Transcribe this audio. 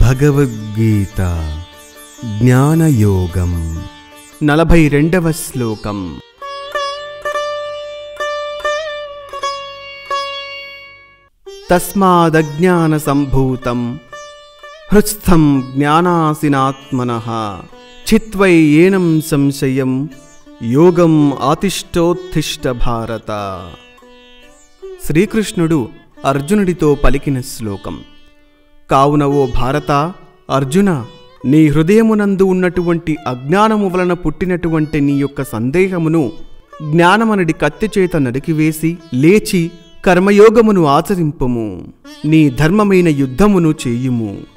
భగవద్గీత జ్ఞానయోగం నలభై రెండవ శ్లోకం తస్మాదజ్ఞాన సంభూతం హృత్స్థం జ్ఞానాసినాత్మన చిత్వై ఏనం సంశయం యోగం ఆతిష్టోత్తిష్ట భారత శ్రీకృష్ణుడు అర్జునుడితో పలికిన శ్లోకం కావున ఓ భారత అర్జున నీ హృదయమునందు ఉన్నటువంటి అజ్ఞానము వలన పుట్టినటువంటి నీ యొక్క సందేహమును జ్ఞానమనడి కత్తి చేత నరికివేసి లేచి కర్మయోగమును ఆచరింపుము నీ ధర్మమైన యుద్ధమును చేయుము